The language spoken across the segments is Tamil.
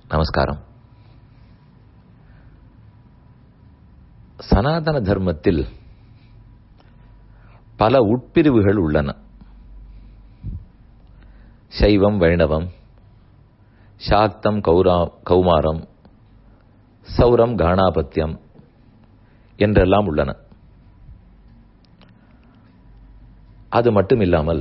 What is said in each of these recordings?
நமஸ்காரம் சனாதன தர்மத்தில் பல உட்பிரிவுகள் உள்ளன சைவம் வைணவம் சாக்தம் கௌரா கௌமாரம் சௌரம் காணாபத்தியம் என்றெல்லாம் உள்ளன அது மட்டும் இல்லாமல்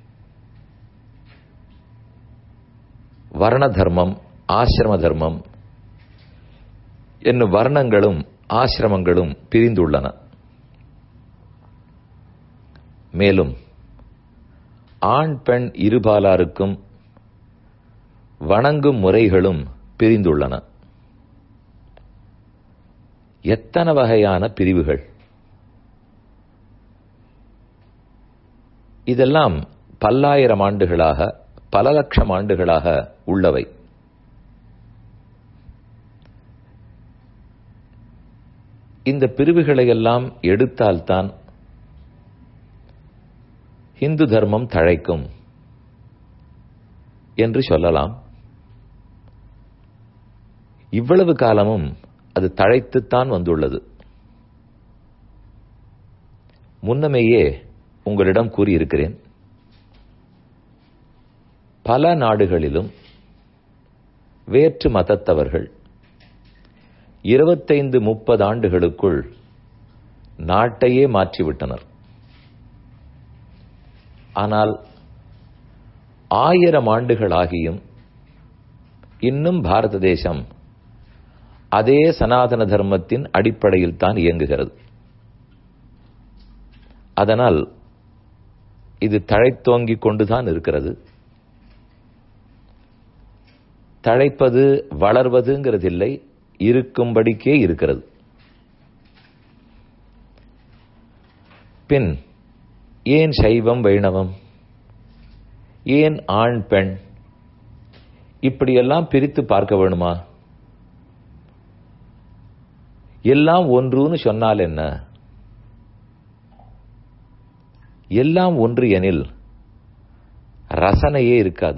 வர்ண தர்மம் ஆசிரம தர்மம் என்னும் வர்ணங்களும் ஆசிரமங்களும் பிரிந்துள்ளன மேலும் ஆண் பெண் இருபாலாருக்கும் வணங்கும் முறைகளும் பிரிந்துள்ளன எத்தனை வகையான பிரிவுகள் இதெல்லாம் பல்லாயிரம் ஆண்டுகளாக பல லட்சம் ஆண்டுகளாக உள்ளவை இந்த பிரிவுகளையெல்லாம் எடுத்தால்தான் இந்து தர்மம் தழைக்கும் என்று சொல்லலாம் இவ்வளவு காலமும் அது தழைத்துத்தான் வந்துள்ளது முன்னமேயே உங்களிடம் கூறியிருக்கிறேன் பல நாடுகளிலும் வேற்று மதத்தவர்கள் இருபத்தைந்து முப்பது ஆண்டுகளுக்குள் நாட்டையே மாற்றிவிட்டனர் ஆனால் ஆயிரம் ஆண்டுகள் ஆகியும் இன்னும் பாரத தேசம் அதே சனாதன தர்மத்தின் அடிப்படையில் தான் இயங்குகிறது அதனால் இது தழைத்தோங்கிக் கொண்டுதான் இருக்கிறது தழைப்பது வளர்வதுங்கிறதில்லை இருக்கும்படிக்கே இருக்கிறது பின் ஏன் சைவம் வைணவம் ஏன் ஆண் பெண் இப்படியெல்லாம் பிரித்து பார்க்க வேணுமா எல்லாம் ஒன்றுன்னு சொன்னால் என்ன எல்லாம் ஒன்று எனில் ரசனையே இருக்காது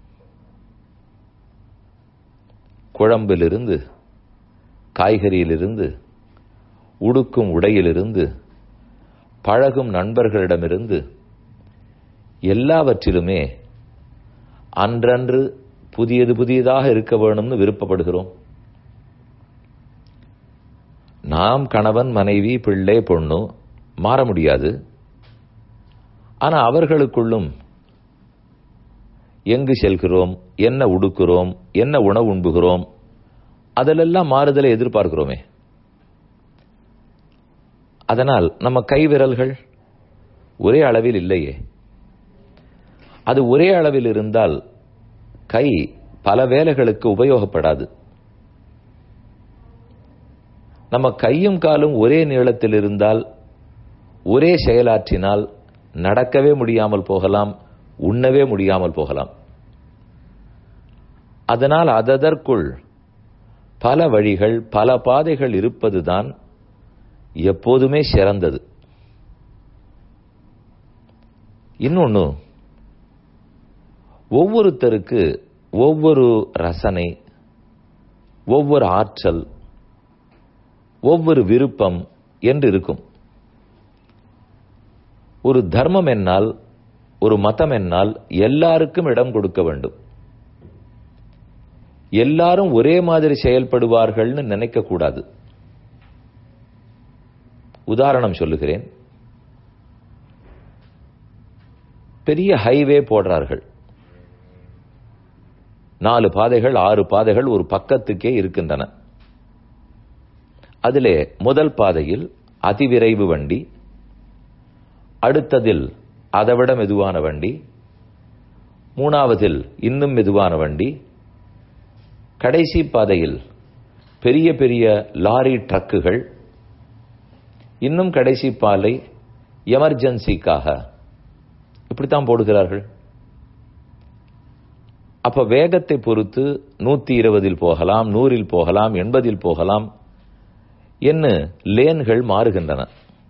குழம்பிலிருந்து காய்கறியிலிருந்து உடுக்கும் உடையிலிருந்து பழகும் நண்பர்களிடமிருந்து எல்லாவற்றிலுமே அன்றன்று புதியது புதியதாக இருக்க வேணும்னு விருப்பப்படுகிறோம் நாம் கணவன் மனைவி பிள்ளை பொண்ணு மாற முடியாது ஆனா அவர்களுக்குள்ளும் எங்கு செல்கிறோம் என்ன உடுக்கிறோம் என்ன உணவு உண்புகிறோம் அதிலெல்லாம் மாறுதலை எதிர்பார்க்கிறோமே அதனால் நம்ம கை விரல்கள் ஒரே அளவில் இல்லையே அது ஒரே அளவில் இருந்தால் கை பல வேலைகளுக்கு உபயோகப்படாது நம்ம கையும் காலும் ஒரே நீளத்தில் இருந்தால் ஒரே செயலாற்றினால் நடக்கவே முடியாமல் போகலாம் உண்ணவே முடியாமல் போகலாம் அதனால் அததற்குள் பல வழிகள் பல பாதைகள் இருப்பதுதான் எப்போதுமே சிறந்தது இன்னொன்னு ஒவ்வொருத்தருக்கு ஒவ்வொரு ரசனை ஒவ்வொரு ஆற்றல் ஒவ்வொரு விருப்பம் என்று இருக்கும் ஒரு தர்மம் என்னால் ஒரு மதம் என்னால் எல்லாருக்கும் இடம் கொடுக்க வேண்டும் எல்லாரும் ஒரே மாதிரி செயல்படுவார்கள்னு நினைக்க கூடாது உதாரணம் சொல்லுகிறேன் பெரிய ஹைவே போடுறார்கள் நாலு பாதைகள் ஆறு பாதைகள் ஒரு பக்கத்துக்கே இருக்கின்றன அதிலே முதல் பாதையில் அதிவிரைவு வண்டி அடுத்ததில் அதைவிட மெதுவான வண்டி மூணாவதில் இன்னும் மெதுவான வண்டி கடைசி பாதையில் பெரிய பெரிய லாரி ட்ரக்குகள் இன்னும் கடைசி பாலை எமர்ஜென்சிக்காக இப்படித்தான் போடுகிறார்கள் அப்ப வேகத்தை பொறுத்து நூத்தி இருபதில் போகலாம் நூறில் போகலாம் எண்பதில் போகலாம் என்ன லேன்கள் மாறுகின்றன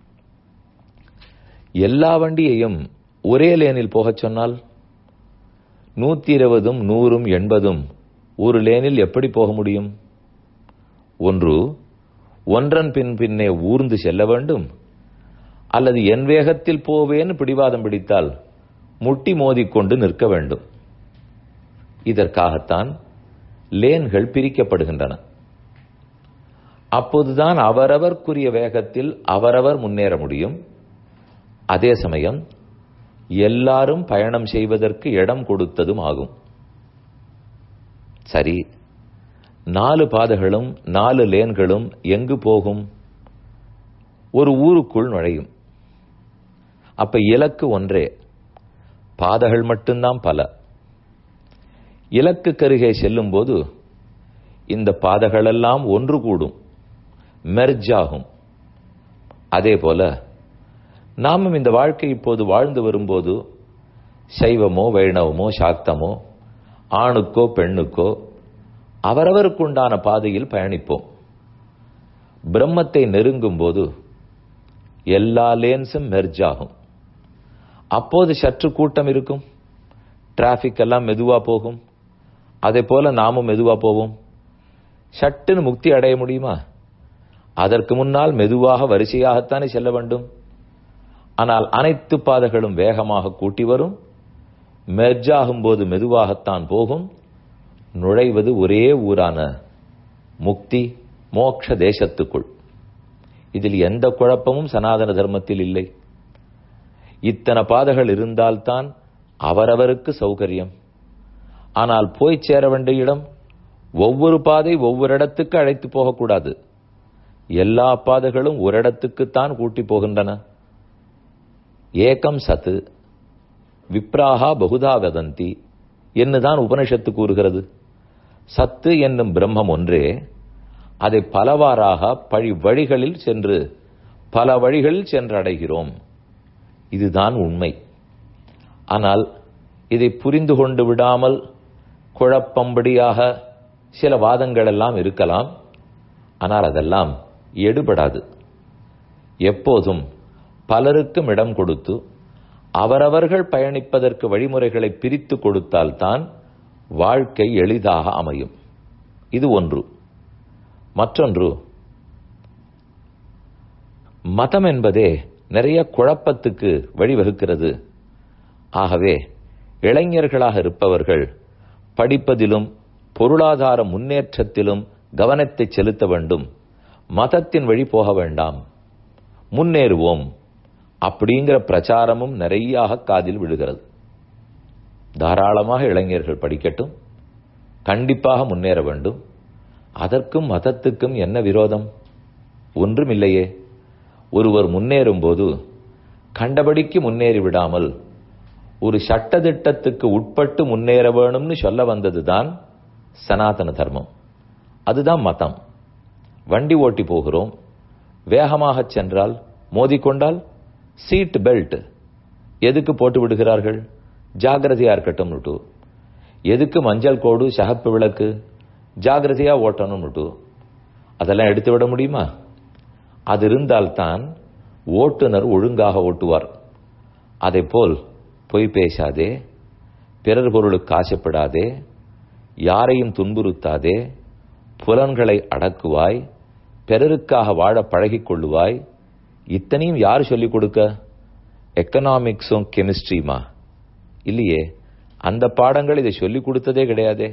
எல்லா வண்டியையும் ஒரே லேனில் போகச் சொன்னால் நூத்தி இருபதும் நூறும் எண்பதும் ஒரு லேனில் எப்படி போக முடியும் ஒன்று ஒன்றன் பின் பின்னே ஊர்ந்து செல்ல வேண்டும் அல்லது என் வேகத்தில் போவேன்னு பிடிவாதம் பிடித்தால் முட்டி மோதிக்கொண்டு நிற்க வேண்டும் இதற்காகத்தான் லேன்கள் பிரிக்கப்படுகின்றன அப்போதுதான் அவரவர்க்குரிய வேகத்தில் அவரவர் முன்னேற முடியும் அதே சமயம் எல்லாரும் பயணம் செய்வதற்கு இடம் கொடுத்ததும் ஆகும் சரி நாலு பாதைகளும் நாலு லேன்களும் எங்கு போகும் ஒரு ஊருக்குள் நுழையும் அப்ப இலக்கு ஒன்றே பாதைகள் மட்டும்தான் பல இலக்கு கருகே செல்லும் போது இந்த பாதைகளெல்லாம் ஒன்று கூடும் மெர்ஜ் ஆகும் அதே போல நாமும் இந்த வாழ்க்கை இப்போது வாழ்ந்து வரும்போது சைவமோ வைணவமோ சாக்தமோ ஆணுக்கோ பெண்ணுக்கோ அவரவருக்குண்டான பாதையில் பயணிப்போம் பிரம்மத்தை நெருங்கும் போது எல்லா லேன்ஸும் மெர்ஜ் ஆகும் அப்போது சற்று கூட்டம் இருக்கும் டிராபிக் எல்லாம் மெதுவா போகும் அதே போல நாமும் மெதுவா போவோம் சட்டுன்னு முக்தி அடைய முடியுமா அதற்கு முன்னால் மெதுவாக வரிசையாகத்தானே செல்ல வேண்டும் ஆனால் அனைத்து பாதைகளும் வேகமாக கூட்டி வரும் மெர்ஜாகும் போது மெதுவாகத்தான் போகும் நுழைவது ஒரே ஊரான முக்தி மோக்ஷ தேசத்துக்குள் இதில் எந்த குழப்பமும் சனாதன தர்மத்தில் இல்லை இத்தனை பாதைகள் இருந்தால்தான் அவரவருக்கு சௌகரியம் ஆனால் போய் சேர வேண்டிய இடம் ஒவ்வொரு பாதை ஒவ்வொரு இடத்துக்கு அழைத்து போகக்கூடாது எல்லா பாதைகளும் ஒரு இடத்துக்குத்தான் கூட்டி போகின்றன ஏகம் சத்து விப்ராகா பகுதா வதந்தி என்னுதான் உபனிஷத்து கூறுகிறது சத்து என்னும் பிரம்மம் ஒன்றே அதை பலவாறாக பழி வழிகளில் சென்று பல வழிகளில் சென்று அடைகிறோம் இதுதான் உண்மை ஆனால் இதை புரிந்து கொண்டு விடாமல் குழப்பம்படியாக சில வாதங்கள் எல்லாம் இருக்கலாம் ஆனால் அதெல்லாம் எடுபடாது எப்போதும் பலருக்கும் இடம் கொடுத்து அவரவர்கள் பயணிப்பதற்கு வழிமுறைகளை பிரித்து கொடுத்தால்தான் வாழ்க்கை எளிதாக அமையும் இது ஒன்று மற்றொன்று மதம் என்பதே நிறைய குழப்பத்துக்கு வழிவகுக்கிறது ஆகவே இளைஞர்களாக இருப்பவர்கள் படிப்பதிலும் பொருளாதார முன்னேற்றத்திலும் கவனத்தை செலுத்த வேண்டும் மதத்தின் வழி போக வேண்டாம் முன்னேறுவோம் அப்படிங்கிற பிரச்சாரமும் நிறைய காதில் விழுகிறது தாராளமாக இளைஞர்கள் படிக்கட்டும் கண்டிப்பாக முன்னேற வேண்டும் அதற்கும் மதத்துக்கும் என்ன விரோதம் ஒன்றும் இல்லையே ஒருவர் முன்னேறும் போது கண்டபடிக்கு முன்னேறி விடாமல் ஒரு சட்டதிட்டத்துக்கு உட்பட்டு முன்னேற வேணும்னு சொல்ல வந்ததுதான் சனாதன தர்மம் அதுதான் மதம் வண்டி ஓட்டி போகிறோம் வேகமாக சென்றால் மோதிக்கொண்டால் சீட் பெல்ட் எதுக்கு போட்டு விடுகிறார்கள் ஜாகிரதையா இருக்கட்டும் எதுக்கு மஞ்சள் கோடு சகப்பு விளக்கு ஜாகிரதையா ஓட்டணும்னுட்டு அதெல்லாம் எடுத்து விட முடியுமா அது இருந்தால்தான் ஓட்டுநர் ஒழுங்காக ஓட்டுவார் அதை போல் பொய் பேசாதே பிறர் பொருளுக்கு ஆசைப்படாதே யாரையும் துன்புறுத்தாதே புலன்களை அடக்குவாய் பிறருக்காக வாழ பழகிக் கொள்ளுவாய் இத்தனையும் யார் சொல்லிக் கொடுக்க எக்கனாமிக்ஸும் கெமிஸ்ட்ரியுமா இல்லையே அந்த பாடங்கள் இதை சொல்லிக் கொடுத்ததே கிடையாதே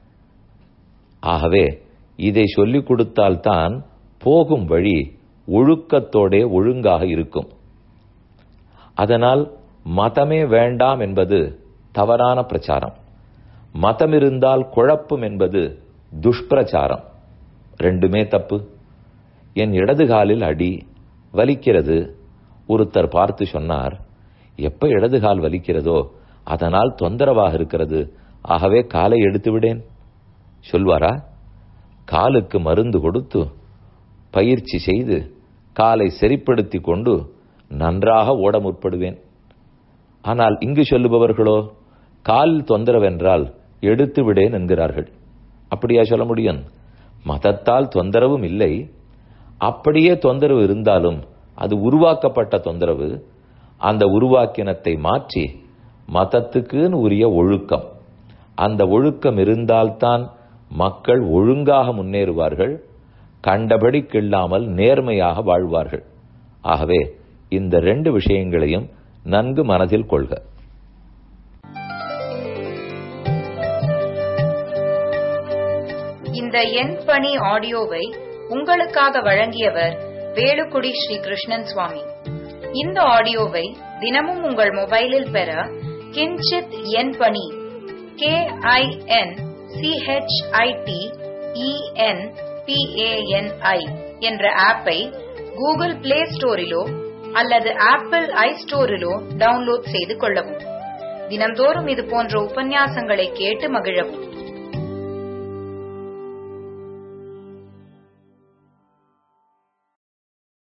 ஆகவே இதை சொல்லிக் கொடுத்தால்தான் போகும் வழி ஒழுக்கத்தோடே ஒழுங்காக இருக்கும் அதனால் மதமே வேண்டாம் என்பது தவறான பிரச்சாரம் மதம் இருந்தால் குழப்பம் என்பது துஷ்பிரச்சாரம் ரெண்டுமே தப்பு என் இடது காலில் அடி வலிக்கிறது ஒருத்தர் பார்த்து சொன்னார் எப்ப இடது கால் வலிக்கிறதோ அதனால் தொந்தரவாக இருக்கிறது ஆகவே காலை எடுத்து விடேன் சொல்வாரா காலுக்கு மருந்து கொடுத்து பயிற்சி செய்து காலை சரிப்படுத்தி கொண்டு நன்றாக ஓட முற்படுவேன் ஆனால் இங்கு சொல்லுபவர்களோ கால் தொந்தரவென்றால் எடுத்து விடேன் என்கிறார்கள் அப்படியா சொல்ல முடியும் மதத்தால் தொந்தரவும் இல்லை அப்படியே தொந்தரவு இருந்தாலும் அது உருவாக்கப்பட்ட தொந்தரவு அந்த உருவாக்கினத்தை மாற்றி மதத்துக்குன்னு உரிய ஒழுக்கம் அந்த ஒழுக்கம் இருந்தால்தான் மக்கள் ஒழுங்காக முன்னேறுவார்கள் கண்டபடி கிள்ளாமல் நேர்மையாக வாழ்வார்கள் ஆகவே இந்த ரெண்டு விஷயங்களையும் நன்கு மனதில் கொள்க இந்த எண் பணி ஆடியோவை உங்களுக்காக வழங்கியவர் வேலுக்குடி ஸ்ரீ கிருஷ்ணன் சுவாமி இந்த ஆடியோவை தினமும் உங்கள் மொபைலில் பெற கிஞ்சித் எண் பணி கே ஐ என் சிஹெச்ஐடி இஎன் பிஏஎன்ஐ என்ற ஆப்பை கூகுள் பிளே ஸ்டோரிலோ அல்லது ஆப்பிள் ஐ ஸ்டோரிலோ டவுன்லோட் செய்து கொள்ளவும் தினம்தோறும் இது போன்ற உபன்யாசங்களை கேட்டு மகிழவும்